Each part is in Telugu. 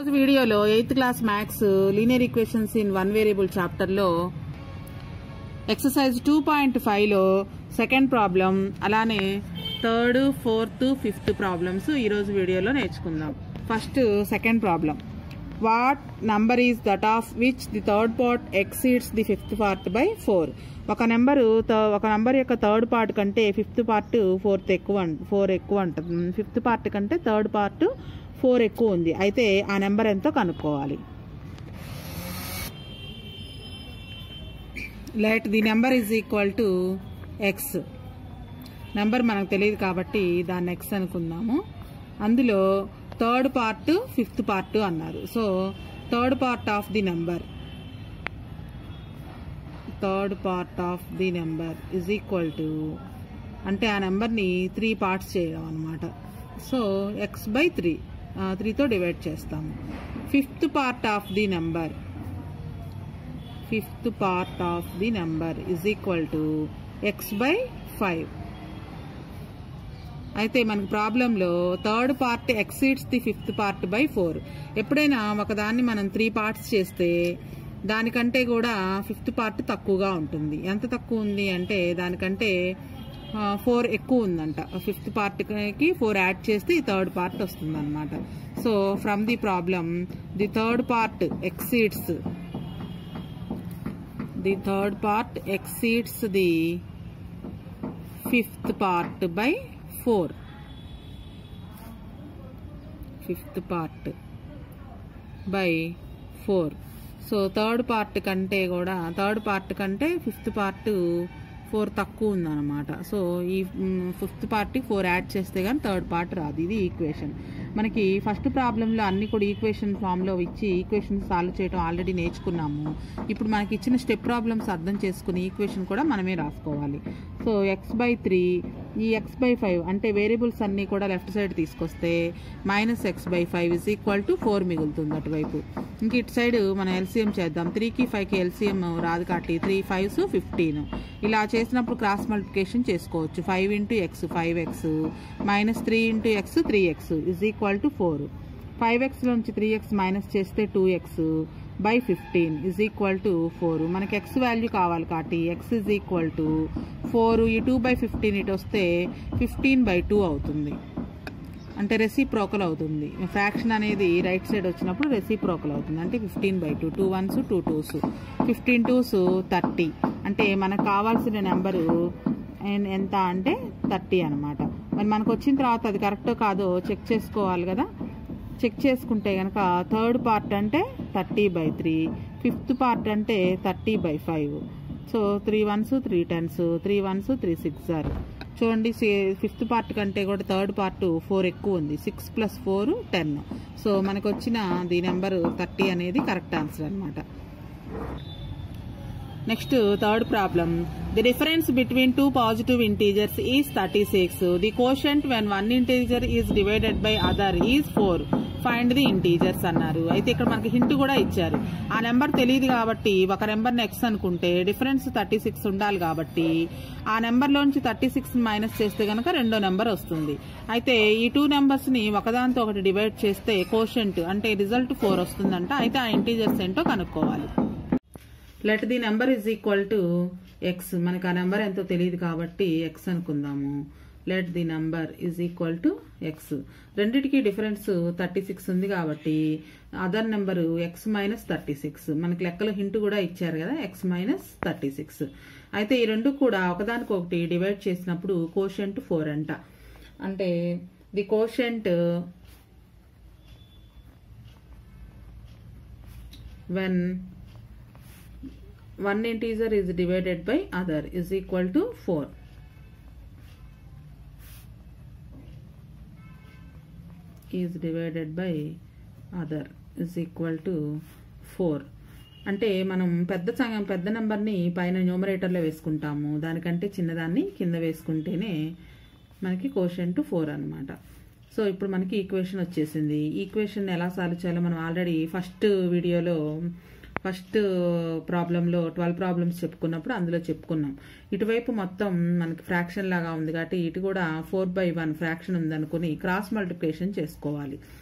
రోజు వీడియోలో eighth class maths linear equations in one variable చాప్టర్లో ఎక్సర్సైజ్ టూ పాయింట్ ఫైవ్లో సెకండ్ ప్రాబ్లం అలానే థర్డ్ ఫోర్త్ ఫిఫ్త్ ప్రాబ్లమ్స్ ఈరోజు వీడియోలో నేర్చుకుందాం first second problem what number is that of which the third part exceeds the fifth part by four ఒక నెంబరు ఒక నెంబర్ యొక్క థర్డ్ పార్ట్ కంటే ఫిఫ్త్ పార్ట్ ఫోర్త్ ఎక్కువ ఫోర్ ఎక్కువ అంటుంది ఫిఫ్త్ పార్ట్ కంటే థర్డ్ పార్ట్ ఫోర్ ఎక్కువ ఉంది అయితే ఆ నెంబర్ ఎంతో కనుక్కోవాలి let the number is equal to X number మనకు తెలియదు కాబట్టి దాన్ని ఎక్స్ అనుకుందాము అందులో థర్డ్ పార్ట్ ఫిఫ్త్ పార్ట్ అన్నారు so third part of the number third part of the number is equal to అంటే ఆ నెంబర్ని త్రీ పార్ట్స్ చేయడం అనమాట సో ఎక్స్ బై త్రీ త్రీతో డివైడ్ చేస్తాము fifth part of the number fifth part of the number is equal to X by five అయితే మనకు ప్రాబ్లంలో third part exceeds the fifth part by four ఎప్పుడైనా ఒకదాన్ని మనం త్రీ పార్ట్స్ చేస్తే దానికంటే కూడా ఫిఫ్త్ పార్ట్ తక్కువగా ఉంటుంది ఎంత తక్కువ ఉంది అంటే దానికంటే ఫోర్ ఎక్కువ ఉందంట ఫిఫ్త్ పార్ట్కి ఫోర్ యాడ్ చేస్తే ఈ థర్డ్ పార్ట్ వస్తుంది అనమాట so from the problem the third part exceeds the third part exceeds the fifth part by four fifth part by four so third part కంటే కూడా థర్డ్ పార్ట్ కంటే ఫిఫ్త్ పార్ట్ ఫోర్ తక్కువ ఉందన్నమాట సో ఈ ఫిఫ్త్ పార్ట్కి ఫోర్ యాడ్ చేస్తే కానీ థర్డ్ పార్ట్ రాదు ఇది ఈక్వేషన్ మనకి ఫస్ట్ ప్రాబ్లంలో అన్ని కూడా ఈక్వేషన్ ఫామ్లో ఇచ్చి ఈక్వేషన్ సాల్వ్ చేయడం ఆల్రెడీ నేర్చుకున్నాము ఇప్పుడు మనకి ఇచ్చిన స్టెప్ ప్రాబ్లమ్స్ అర్థం చేసుకుని ఈక్వేషన్ కూడా మనమే రాసుకోవాలి సో ఎక్స్ బై త్రీ ఈ ఎక్స్ బై ఫైవ్ అంటే వేరియబుల్స్ అన్నీ కూడా లెఫ్ట్ సైడ్ తీసుకొస్తే minus X by five is equal to four మిగులుతుంది అటువైపు ఇంక ఇటు సైడ్ మనం ఎల్సీఎం చేద్దాం త్రీకి ఫైవ్కి ఎల్సీఎం రాదు కాబట్టి త్రీ ఫైవ్స్ ఫిఫ్టీన్ ఇలా చేసినప్పుడు క్రాస్ మల్టిప్లికేషన్ చేసుకోవచ్చు five into X five X minus three into X three X is equal to four five ఎక్స్లోంచి త్రీ ఎక్స్ మైనస్ చేస్తే two X by fifteen is equal to four మనకి ఎక్స్ వాల్యూ కావాలి కాబట్టి X is equal to four ఈ టూ బై ఫిఫ్టీన్ ఇటు వస్తే ఫిఫ్టీన్ బై టూ అవుతుంది అంటే రెసిప్రోకల్ అవుతుంది ఫ్రాక్షన్ అనేది రైట్ సైడ్ వచ్చినప్పుడు రెసిప్రోకల్ అవుతుంది అంటే fifteen by two two ones two twos fifteen twos thirty అంటే మనకు కావాల్సిన నెంబరు ఎంత అంటే థర్టీ అనమాట మరి మనకు వచ్చిన తర్వాత అది కరెక్టో కాదో చెక్ చేసుకోవాలి కదా చెక్ చేసుకుంటే కనుక థర్డ్ పార్ట్ అంటే thirty by three fifth part అంటే thirty by five so three ones three tens three ones three six are చూడండి ఫిఫ్త్ పార్ట్ కంటే కూడా థర్డ్ పార్ట్ ఫోర్ ఎక్కువ ఉంది six plus four ten so మనకు వచ్చిన ది నెంబర్ థర్టీ అనేది కరెక్ట్ ఆన్సర్ అనమాట next third problem the difference between two positive integers is thirty six the quotient when one integer is divided by other is four find the integers అన్నారు అయితే ఇక్కడ మనకి హింట్ కూడా ఇచ్చారు ఆ నెంబర్ తెలియదు కాబట్టి ఒక నెంబర్ ఎక్స్ అనుకుంటే డిఫరెన్స్ థర్టీ సిక్స్ ఉండాలి కాబట్టి ఆ నెంబర్లోంచి థర్టీ సిక్స్ మైనస్ చేస్తే కనుక రెండో నెంబర్ వస్తుంది అయితే ఈ టూ నెంబర్స్ ని ఒకదానితో ఒకటి డివైడ్ చేస్తే కోషంట్ అంటే రిజల్ట్ ఫోర్ వస్తుందంట అయితే ఆ ఇంటీజర్స్ ఏంటో కనుక్కోవాలి let the number is equal to X మనకి ఆ నెంబర్ ఎంతో తెలియదు కాబట్టి ఎక్స్ అనుకుందాము let the number is equal to X రెండిటికి డిఫరెన్స్ థర్టీ సిక్స్ ఉంది కాబట్టి other number X minus thirty six మనకి లెక్కలో హింట్ కూడా ఇచ్చారు కదా ఎక్స్ మైనస్ థర్టీ సిక్స్ అయితే ఈ రెండు కూడా ఒకదానికొకటి డివైడ్ చేసినప్పుడు కోషంట్ ఫోర్ అంట అంటే the quotient when one integer is divided by other is equal to 4 is divided by other is equal to 4 అంటే మనం పెద్ద సంగం పెద్ద నెంబర్ని పైన న్యూమరేటర్లో వేసుకుంటాము దానికంటే చిన్నదాన్ని కింద వేసుకుంటేనే మనకి కోషన్ టు ఫోర్ అనమాట సో ఇప్పుడు మనకి ఈక్వేషన్ వచ్చేసింది ఈక్వేషన్ ఎలా సాల్వ్ చేయాలో మనం ఆల్రెడీ ఫస్ట్ వీడియోలో ఫస్ట్ ప్రాబ్లంలో ట్వెల్వ్ ప్రాబ్లమ్స్ చెప్పుకున్నప్పుడు అందులో చెప్పుకున్నాం ఇటువైపు మొత్తం మనకి ఫ్రాక్షన్ లాగా ఉంది కాబట్టి ఇటు కూడా ఫోర్ బై వన్ ఫ్రాక్షన్ ఉందనుకుని క్రాస్ మల్టిప్లికేషన్ చేసుకోవాలి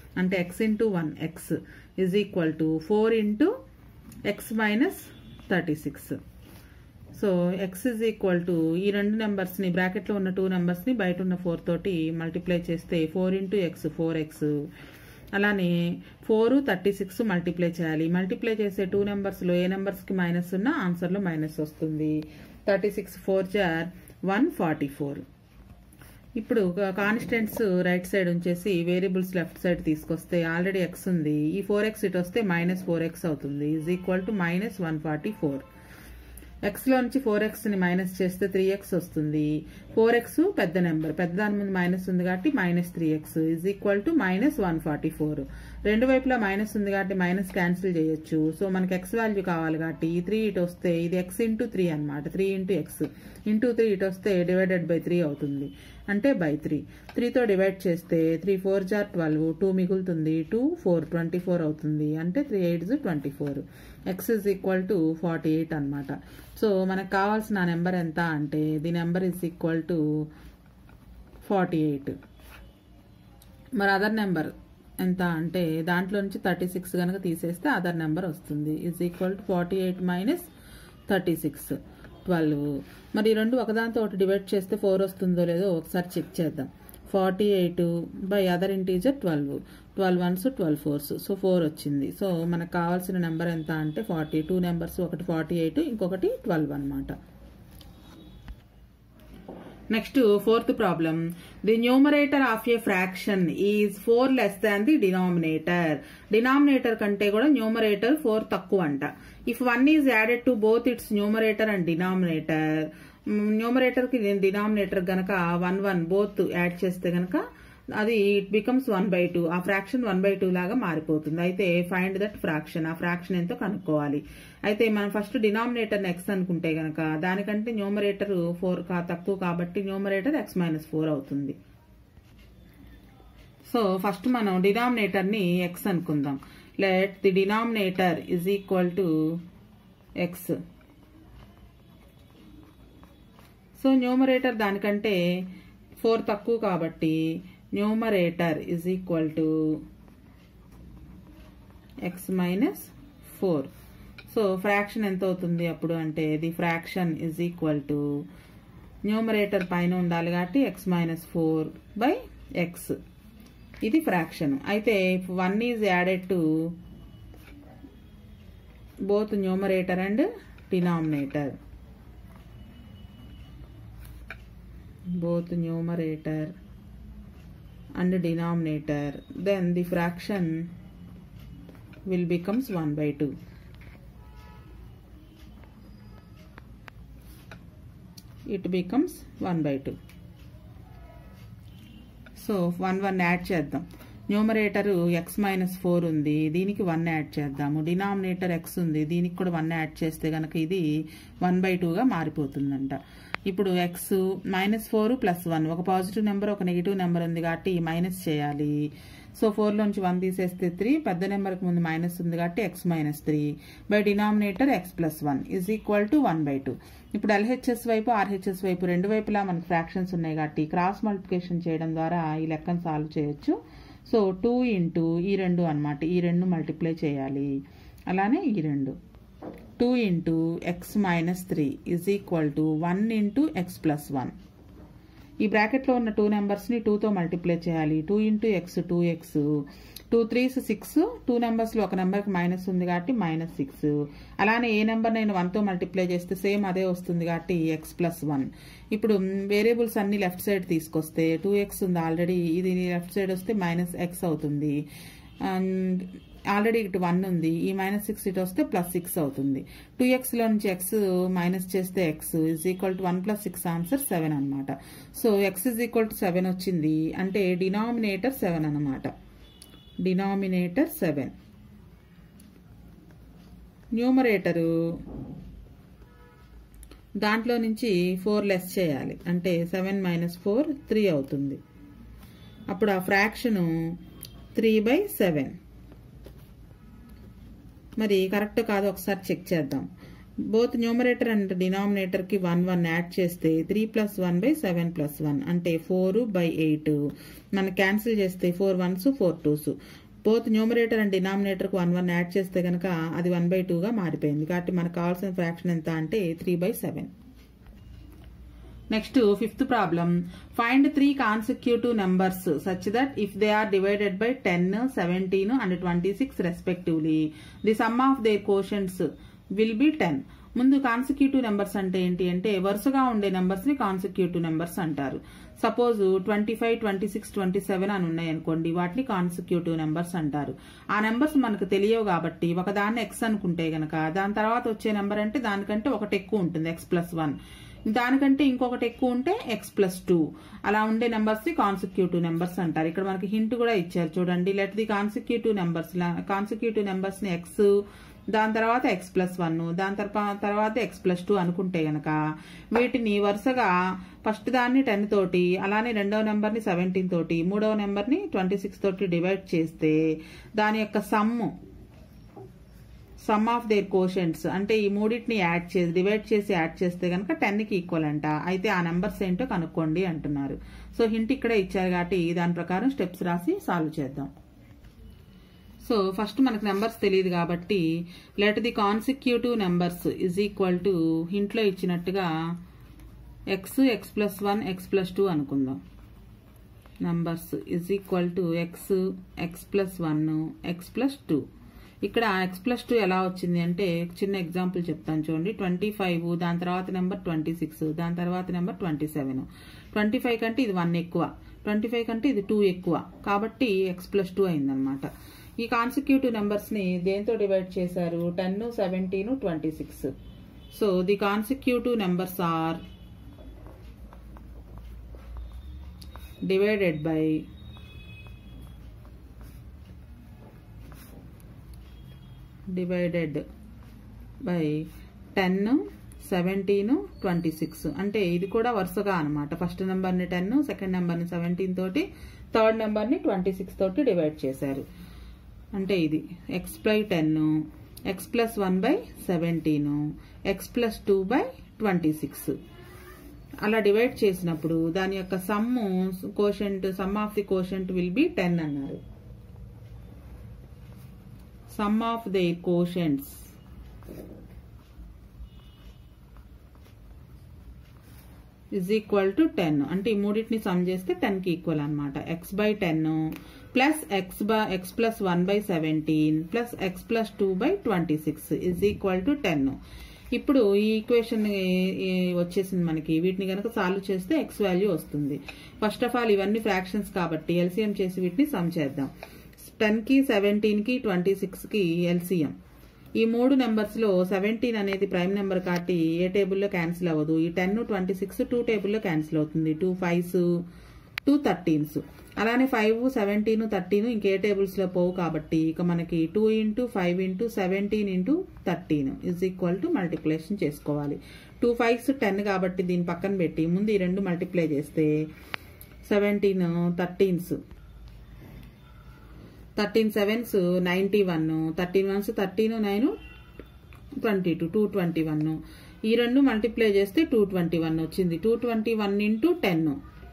అంటే X into one X is equal to four into X minus thirty six so X is equal to ఈ రెండు నెంబర్స్ని బ్రాకెట్లో ఉన్న టూ నెంబర్స్ని బయట ఉన్న ఫోర్ తోటి మల్టిప్లై చేస్తే four into X four X అలానే ఫోర్ థర్టీ సిక్స్ మల్టిప్లై చేయాలి మల్టిప్లై చేసే టూ నెంబర్స్లో ఏ నెంబర్స్కి మైనస్ ఉన్నా ఆన్సర్లో మైనస్ వస్తుంది థర్టీ సిక్స్ ఫోర్ జార్ వన్ ఫార్టీ ఫోర్ ఇప్పుడు కాన్స్టెంట్స్ రైట్ సైడ్ ఉంచేసి వేరియబుల్స్ లెఫ్ట్ సైడ్ తీసుకొస్తే ఆల్రెడీ ఎక్స్ ఉంది ఈ ఫోర్ ఎక్స్ ఇటు వస్తే మైనస్ ఫోర్ ఎక్స్ అవుతుంది is equal to minus one forty four ఎక్స్లో నుంచి ఫోర్ ఎక్స్ని మైనస్ చేస్తే త్రీ ఎక్స్ వస్తుంది ఫోర్ ఎక్స్ పెద్ద నెంబర్ పెద్ద దాని ముందు మైనస్ ఉంది కాబట్టి minus three X is equal to minus one forty four రెండు వైపులా మైనస్ ఉంది కాబట్టి మైనస్ క్యాన్సిల్ చేయొచ్చు సో మనకి ఎక్స్ వాల్యూ కావాలి కాబట్టి ఈ త్రీ ఇటు వస్తే ఇది ఎక్స్ ఇంటూ త్రీ అనమాట three into X into three ఇటు వస్తే డివైడెడ్ బై త్రీ అవుతుంది అంటే బై త్రీ త్రీతో డివైడ్ చేస్తే త్రీ ఫోర్ జార్ ట్వెల్వ్ టూ మిగులుతుంది టూ ఫోర్ ట్వంటీ ఫోర్ అవుతుంది అంటే three eights twenty four X is equal to forty eight అనమాట సో మనకు కావాల్సిన నెంబర్ ఎంత అంటే the number is equal to forty eight మరి అదర్ నెంబర్ ఎంత అంటే దాంట్లో నుంచి థర్టీ సిక్స్ కనుక తీసేస్తే అదర్ నెంబర్ వస్తుంది is equal to forty eight minus thirty six twelve మరి ఈ రెండు ఒకదాంతో ఒకటి డివైడ్ చేస్తే ఫోర్ వస్తుందో లేదో ఒకసారి చెక్ చేద్దాం forty eight by other integer twelve twelve ones twelve fours so four వచ్చింది సో మనకు కావాల్సిన నెంబర్ ఎంత అంటే ఫార్టీ టూ నెంబర్స్ ఒకటి ఫార్టీ ఎయిట్ ఇంకొకటి ట్వెల్వ్ అనమాట next fourth problem the numerator of a fraction is four less than the denominator denominator కంటే కూడా న్యూమరేటర్ ఫోర్ తక్కువ అంట if one is added to both its numerator and denominator numerator కి డినామినేటర్ గనక వన్ వన్ బోత్ యాడ్ చేస్తే గనక అది it becomes one by two ఆ ఫ్రాక్షన్ వన్ బై టూ లాగా మారిపోతుంది అయితే ఫైండ్ దట్ ఫ్రాక్షన్ ఆ ఫ్రాక్షన్ ఎంతో కనుక్కోవాలి అయితే మనం ఫస్ట్ డినామినేటర్ ఎక్స్ అనుకుంటే గనక దానికంటే న్యూమరేటర్ ఫోర్ కా తక్కువ కాబట్టి న్యూమరేటర్ ఎక్స్ మైనస్ ఫోర్ అవుతుంది సో ఫస్ట్ మనం డినామినేటర్ ని ఎక్స్ అనుకుందాం let the denominator is equal to X so numerator దానికంటే ఫోర్ తక్కువ కాబట్టి numerator is equal to X minus four so fraction ఎంత అవుతుంది అప్పుడు అంటే the fraction is equal to numerator పైన ఉండాలి కాబట్టి X minus four by X ఇది ఫ్రాక్షన్ అయితే one is added to both numerator and denominator both numerator and denominator then the fraction will becomes 1 by 2 it becomes 1 by 2 so one one add చేద్దాం న్యూమరేటర్ ఎక్స్ మైనస్ ఫోర్ ఉంది దీనికి వన్ యాడ్ చేద్దాము డినామినేటర్ ఎక్స్ ఉంది దీనికి కూడా వన్ యాడ్ చేస్తే గనక ఇది వన్ బై టూగా మారిపోతుందంట ఇప్పుడు x minus four plus one ఒక పాజిటివ్ నెంబర్ ఒక నెగిటివ్ నెంబర్ ఉంది కాబట్టి మైనస్ చేయాలి సో ఫోర్లోంచి వన్ తీసేస్తే త్రీ పెద్ద నెంబర్కి ముందు మైనస్ ఉంది కాబట్టి X minus three by denominator x plus one is equal to one by two ఇప్పుడు ఎల్హెచ్ఎస్ వైపు ఆర్హెచ్ఎస్ వైపు రెండు వైపులా మనకు ఫ్రాక్షన్స్ ఉన్నాయి కాబట్టి క్రాస్ మల్టిప్లికేషన్ చేయడం ద్వారా ఈ లెక్కను సాల్వ్ చేయొచ్చు సో టూ ఇంటూ ఈ రెండు అనమాట ఈ రెండు మల్టిప్లై చేయాలి అలానే ఈ రెండు two into X minus three is equal to one into x plus one ఈ బ్రాకెట్లో ఉన్న టూ నెంబర్స్ని టూతో మల్టిప్లై చేయాలి two into x two x two threes six two నెంబర్స్లో ఒక నెంబర్కి మైనస్ ఉంది కాబట్టి మైనస్ సిక్స్ అలానే ఏ నెంబర్ నేను వన్తో మల్టిప్లై చేస్తే సేమ్ అదే వస్తుంది కాబట్టి ఎక్స్ ప్లస్ వన్ ఇప్పుడు వేరియబుల్స్ అన్ని లెఫ్ట్ సైడ్ తీసుకొస్తే టూ ఎక్స్ ఉంది ఆల్రెడీ ఇది లెఫ్ట్ సైడ్ వస్తే మైనస్ ఎక్స్ అవుతుంది అండ్ ఆల్రెడీ ఇటు వన్ ఉంది ఈ మైనస్ సిక్స్ ఇటు వస్తే ప్లస్ సిక్స్ అవుతుంది టూ ఎక్స్లో నుంచి ఎక్స్ మైనస్ చేస్తే x is equal to one plus six answer seven అనమాట so X is equal to seven వచ్చింది అంటే డినామినేటర్ సెవెన్ అనమాట డినామినేటర్ సెవెన్ న్యూమరేటరు దాంట్లో నుంచి ఫోర్ లెస్ చేయాలి అంటే సెవెన్ మైనస్ ఫోర్ త్రీ అవుతుంది అప్పుడు ఆ ఫ్రాక్షను త్రీ బై సెవెన్ మరి కరెక్ట్ కాదు ఒకసారి చెక్ చేద్దాం బోత్ న్యూమరేటర్ అండ్ డినామినేటర్ కి వన్ వన్ యాడ్ చేస్తే three plus one by seven plus one అంటే ఫోర్ బై ఎయిట్ మనం క్యాన్సిల్ చేస్తే four ones four twos both numerator and denominator కి వన్ వన్ యాడ్ చేస్తే కనుక అది వన్ బై గా మారిపోయింది కాబట్టి మనకు కావాల్సిన ఫ్రాక్షన్ ఎంత అంటే three by seven next fifth problem find three consecutive numbers such that if they are divided by ten seventeen and twenty six respectively the sum of their quotients will be ten ముందు కాన్సిక్యూటివ్ నెంబర్స్ అంటే ఏంటి అంటే వరుసగా ఉండే నెంబర్స్ ని కాన్సిక్యూటివ్ నెంబర్స్ అంటారు suppose twenty five twenty six twenty seven అని ఉన్నాయి అనుకోండి వాటిని కాన్సిక్యూటివ్ నెంబర్స్ అంటారు ఆ నెంబర్స్ మనకు తెలియవు కాబట్టి ఒకదాన్ని ఎక్స్ అనుకుంటే గనక దాని తర్వాత వచ్చే నెంబర్ అంటే దానికంటే ఒకటి ఎక్కువ ఉంటుంది ఎక్స్ ప్లస్ వన్ దానికంటే ఇంకొకటి ఎక్కువ ఉంటే ఎక్స్ ప్లస్ టూ అలా ఉండే నెంబర్స్ ని కాన్సిక్యూటివ్ నెంబర్స్ అంటారు ఇక్కడ మనకి హింట్ కూడా ఇచ్చారు చూడండి let the consecutive numbers consecutive numbers ని ఎక్స్ దాని తర్వాత ఎక్స్ ప్లస్ వన్ దాని తర్వా- తర్వాత ఎక్స్ ప్లస్ టూ అనుకుంటే గనక వీటిని వరుసగా ఫస్ట్ దాన్ని టెన్ తోటి అలానే రెండవ నెంబర్ ని సెవెంటీన్ తోటి మూడవ నెంబర్ ని ట్వంటీ సిక్స్ తోటి డివైడ్ చేస్తే దాని యొక్క sum sum of their quotients అంటే ఈ మూడింటిని యాడ్ చేసి డివైడ్ చేసి యాడ్ చేస్తే కనుక టెన్ కి ఈక్వల్ అంట అయితే ఆ నెంబర్స్ ఏంటో కనుక్కోండి అంటున్నారు సో హింట్ ఇక్కడే ఇచ్చారు కాబట్టి దాని ప్రకారం స్టెప్స్ రాసి సాల్వ్ చేద్దాం సో ఫస్ట్ మనకు నెంబర్స్ తెలియదు కాబట్టి let the consecutive numbers is equal to హింట్లో ఇచ్చినట్టుగా x x plus one x plus two అనుకుందాం numbers is equal to x x plus one x plus two ఇక్కడ ఎక్స్ ప్లస్ టూ ఎలా వచ్చింది అంటే చిన్న ఎగ్జాంపుల్ చెప్తాను చూడండి ట్వంటీ ఫైవ్ దాని తర్వాత నెంబర్ ట్వంటీ సిక్స్ దాని తర్వాత number twenty seven twenty five కంటే ఇది వన్ ఎక్కువ ట్వంటీ ఫైవ్ కంటే ఇది టూ ఎక్కువ కాబట్టి ఎక్స్ ప్లస్ టూ అయిందనమాట ఈ కాన్సిక్యూటివ్ నెంబర్స్ ని దేంతో డివైడ్ చేశారు ten seventeen twenty six so the consecutive numbers are divided by divided by 10 seventeen twenty six అంటే ఇది కూడా వరుసగా అనమాట ఫస్ట్ నెంబర్ని టెన్ సెకండ్ నెంబర్ని సెవెంటీన్ తోటి థర్డ్ నెంబర్ని ట్వంటీ సిక్స్ తోటి డివైడ్ చేశారు అంటే ఇది x by ten x plus one by seventeen x plus two by twenty six అలా డివైడ్ చేసినప్పుడు దాని యొక్క sum quotient sum of the quotient will be ten అన్నారు sum of the quotients is equal to ten అంటే ఈ మూడింటిని సమ్ చేస్తే టెన్ కి ఈక్వల్ అనమాట x by ten plus x by x plus one by seventeen plus x plus two by twenty six is equal to ten ఇప్పుడు ఈ ఈక్వేషన్ వచ్చేసింది మనకి వీటిని కనుక సాల్వ్ చేస్తే ఎక్స్ వాల్యూ వస్తుంది ఫస్ట్ ఆఫ్ ఆల్ ఇవన్నీ ఫ్రాక్షన్స్ కాబట్టి ఎల్సిఎం చేసి వీటిని సమ్ చేద్దాం టెన్ కి సెవెంటీన్ కి ట్వంటీ సిక్స్ కి ఎల్సిఎం ఈ మూడు నెంబర్స్ లో సెవెంటీన్ అనేది ప్రైమ్ నెంబర్ కాబట్టి ఏ టేబుల్లో క్యాన్సిల్ అవ్వదు ఈ టెన్ ట్వంటీ సిక్స్ టూ టేబుల్లో క్యాన్సిల్ అవుతుంది టూ ఫైవ్స్ టూ థర్టీన్స్ అలానే ఫైవ్ సెవెంటీన్ థర్టీన్ ఇంకే టేబుల్స్ లో పోవు కాబట్టి ఇక మనకి two into five into seventeen into thirteen is equal to multiplication చేసుకోవాలి టూ ఫైవ్స్ టెన్ కాబట్టి దీని పక్కన పెట్టి ముందు ఈ రెండు మల్టిప్లై చేస్తే seventeen thirteens thirteen sevens ninety one thirteen ones thirteen nine twenty two two twenty one ఈ రెండు మల్టిప్లై చేస్తే టూ ట్వంటీ వన్ వచ్చింది two twenty one into ten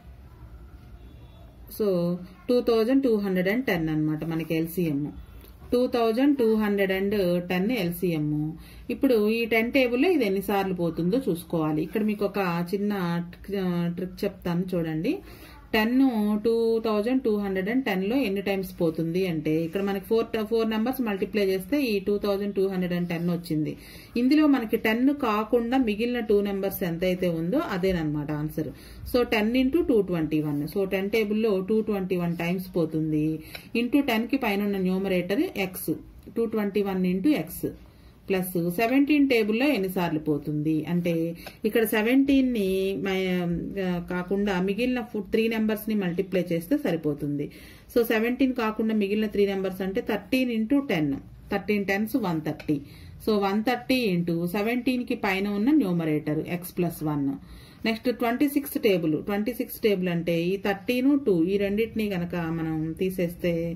so two thousand two hundred and ten అనమాట మనకి LCM two thousand two hundred and ten LCM ఇప్పుడు ఈ టెన్ టేబుల్లో ఇది ఎన్నిసార్లు పోతుందో చూసుకోవాలి ఇక్కడ మీకు ఒక చిన్న ట్రిక్ చెప్తాను చూడండి ten two thousand two hundred and టెన్లో ఎన్ని టైమ్స్ పోతుంది అంటే ఇక్కడ మనకి ఫోర్ ఫోర్ నెంబర్స్ మల్టిప్లై చేస్తే ఈ two thousand two hundred and ten వచ్చింది ఇందులో మనకి టెన్ కాకుండా మిగిలిన టూ నెంబర్స్ ఎంతైతే ఉందో అదేనమాట answer so ten into two twenty one so ten టేబుల్లో టూ ట్వంటీ వన్ టైమ్స్ పోతుంది ఇంటూ టెన్కి పైన ఉన్న numerator x two twenty one into x plus seventeen టేబుల్లో ఎన్నిసార్లు పోతుంది అంటే ఇక్కడ సెవెంటీన్ ని కాకుండా మిగిలిన త్రీ నెంబర్స్ ని మల్టిప్లై చేస్తే సరిపోతుంది సో సెవెంటీన్ కాకుండా మిగిలిన త్రీ నెంబర్స్ అంటే thirteen into ten thirteen tens one thirty so one thirty into seventeen కి పైన ఉన్న numerator x plus one next twenty six table twenty six table అంటే ఈ థర్టీన్ టూ ఈ రెండింటిని గనక మనం తీసేస్తే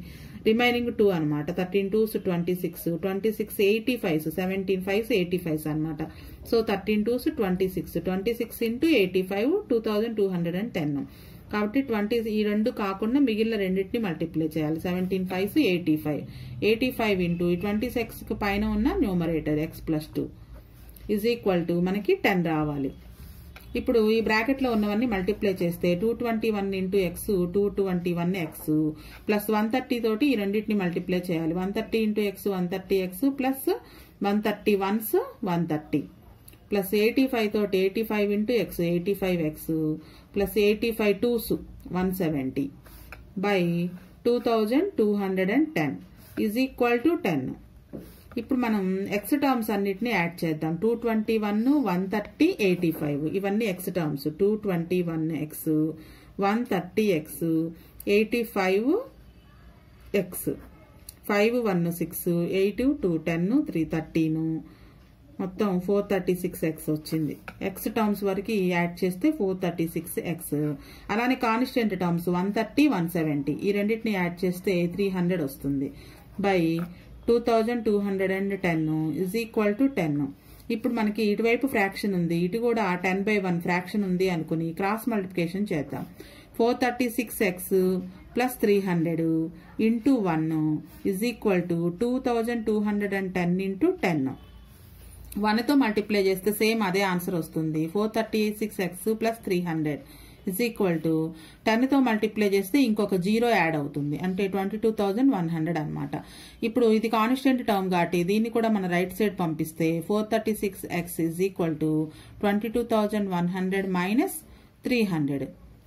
రిమైనింగ్ టూ అనమాట thirteen twos twenty six twenty six eighty fives seventeen fives eighty fives అనమాట so thirteen twos twenty six twenty six into eighty five two thousand two hundred and ten కాబట్టి ట్వంటీ ఈ రెండు కాకుండా మిగిలిన రెండింటిని మల్టిప్లై చేయాలి seventeen fives eighty five eighty five into twenty six పైన ఉన్న numerator x plus two is equal to మనకి టెన్ రావాలి ఇప్పుడు ఈ బ్రాకెట్లో ఉన్నవన్నీ మల్టిప్లై చేస్తే two twenty one into x two twenty one x plus one thirty తోటి ఈ రెండింటిని మల్టిప్లై చేయాలి one thirty into x one thirty x plus one thirty ones one thirty plus eighty five తోటి eighty five into x eighty five x plus eighty five twos one seventy by two thousand two hundred and ten is equal to ten ఇప్పుడు మనం ఎక్స్ టర్మ్స్ అన్నిటిని యాడ్ చేద్దాం two twenty one one thirty eighty five ఇవన్నీ x terms two twenty one x one thirty x eighty five x five one six eight two ten three thirty మొత్తం ఫోర్ థర్టీ సిక్స్ ఎక్స్ వచ్చింది ఎక్స్ టర్మ్స్ వరకు యాడ్ చేస్తే ఫోర్ థర్టీ సిక్స్ ఎక్స్ అలానే constant terms one thirty one seventy ఈ రెండింటిని యాడ్ చేస్తే త్రీ హండ్రెడ్ వస్తుంది by two thousand two hundred and ten is equal to ten ఇప్పుడు మనకి ఇటువైపు ఫ్రాక్షన్ ఉంది ఇటు కూడా టెన్ బై వన్ ఫ్రాక్షన్ ఉంది అనుకుని క్రాస్ మల్టిప్లికేషన్ చేద్దాం four thirty six x plus three hundred into one is equal to two thousand two hundred and ten into ten వన్తో మల్టిప్లై చేస్తే సేమ్ అదే ఆన్సర్ వస్తుంది four thirty six x plus three hundred is equal to టెన్తో మల్టిప్లై చేస్తే ఇంకొక జీరో యాడ్ అవుతుంది అంటే twenty two thousand one hundred అనమాట ఇప్పుడు ఇది కాన్స్టెంట్ టర్మ్ కాబట్టి దీన్ని కూడా మన రైట్ సైడ్ పంపిస్తే four thirty six x is equal to twenty two thousand one hundred minus three hundred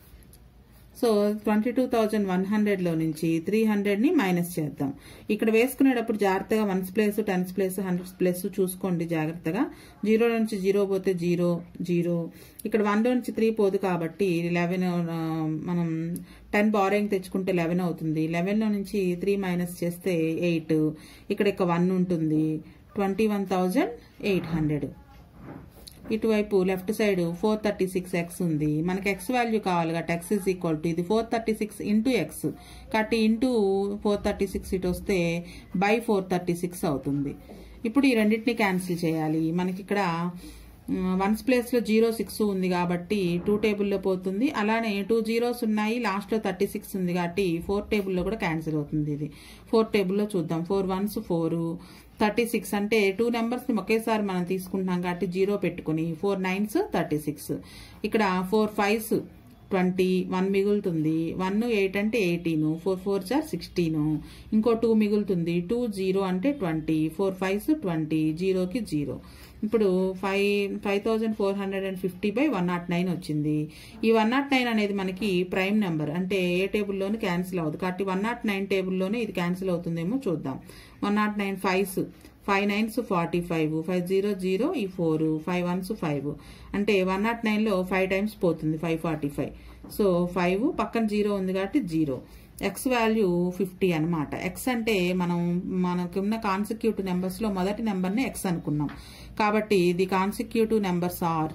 so twenty two thousand one హండ్రెడ్లో నుంచి త్రీ హండ్రెడ్ని మైనస్ చేద్దాం ఇక్కడ వేసుకునేటప్పుడు జాగ్రత్తగా ones place tens place hundreds place చూసుకోండి జాగ్రత్తగా జీరో నుంచి జీరో పోతే జీరో జీరో ఇక్కడ వన్లో నుంచి త్రీ పోదు కాబట్టి లెవెన్ మనం టెన్ బారింగ్ తెచ్చుకుంటే లెవెన్ అవుతుంది లెవెన్లో నుంచి త్రీ మైనస్ చేస్తే ఎయిట్ ఇక్కడ ఇక వన్ ఉంటుంది twenty one thousand eight hundred ఇటువైపు left side four thirty six x ఉంది మనకి ఎక్స్ వాల్యూ కావాలి కాబట్టి ఎక్స్ ఇస్ ఈక్వల్ టు ఇది four thirty six into x కాబట్టి ఇంటూ ఫోర్ థర్టీ సిక్స్ ఇటు వస్తే బై ఫోర్ థర్టీ సిక్స్ అవుతుంది ఇప్పుడు ఈ రెండింటిని క్యాన్సిల్ చేయాలి మనకి ఇక్కడ వన్స్ ప్లేస్లో జీరో సిక్స్ ఉంది కాబట్టి టూ టేబుల్లో పోతుంది అలానే టూ జీరోస్ ఉన్నాయి లాస్ట్లో థర్టీ సిక్స్ ఉంది కాబట్టి ఫోర్ టేబుల్లో కూడా క్యాన్సిల్ అవుతుంది ఇది ఫోర్ టేబుల్లో చూద్దాం four ones four thirty six అంటే టూ నెంబర్స్ని ఒకేసారి మనం తీసుకుంటున్నాం కాబట్టి జీరో పెట్టుకుని ఫోర్ నైన్స్ థర్టీ సిక్స్ ఇక్కడ ఫోర్ ఫైవ్స్ ట్వంటీ వన్ మిగులుతుంది వన్ ఎయిట్ అంటే ఎయిటీన్ ఫోర్ ఫోర్ చార్ సిక్స్టీన్ ఇంకో టూ మిగులుతుంది టూ జీరో అంటే ట్వంటీ ఫోర్ ఫైవ్స్ ట్వంటీ జీరోకి జీరో ఇప్పుడు five five thousand four hundred and fifty by one not nine వచ్చింది ఈ వన్ నాట్ నైన్ అనేది మనకి ప్రైమ్ నెంబర్ అంటే ఏ టేబుల్లోనూ క్యాన్సిల్ అవ్వదు కాబట్టి వన్ నాట్ నైన్ టేబుల్లోనే ఇది క్యాన్సిల్ అవుతుందేమో చూద్దాం one not nine fives five nines forty five five zero zero ఈ ఫోర్ ఫైవ్ వన్స్ ఫైవ్ అంటే వన్ నాట్ నైన్లో ఫైవ్ టైమ్స్ పోతుంది five forty five so five పక్కన జీరో ఉంది కాబట్టి జీరో ఎక్స్ వాల్యూ ఫిఫ్టీ అనమాట ఎక్స్ అంటే మనం మనకున్న కాన్సిక్యూటివ్ నెంబర్స్లో మొదటి నెంబర్ని ఎక్స్ అనుకున్నాం కాబట్టి the consecutive numbers are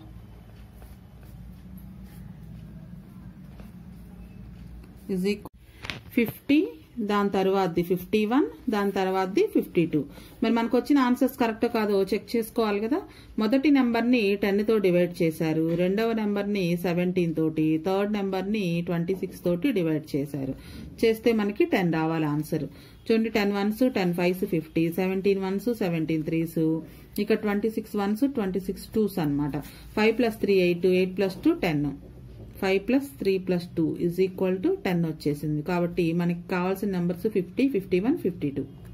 is fifty దాని తర్వాతది ఫిఫ్టీ వన్ దాని తర్వాతది ఫిఫ్టీ టూ మరి మనకు వచ్చిన ఆన్సర్స్ కరెక్ట్ కాదో చెక్ చేసుకోవాలి కదా మొదటి నెంబర్ని టెన్తో డివైడ్ చేశారు రెండవ నెంబర్ని సెవెంటీన్ తోటి థర్డ్ నెంబర్ని ట్వంటీ సిక్స్ తోటి డివైడ్ చేశారు చేస్తే మనకి టెన్ రావాలి ఆన్సర్ చూడండి ten ones ten fives fifty seventeen ones seventeen threes ఇక twenty six ones twenty six twos అనమాట five plus three eight eight plus two ten five plus three plus two is equal to ten వచ్చేసింది కాబట్టి మనకి కావాల్సిన numbers fifty fifty one fifty two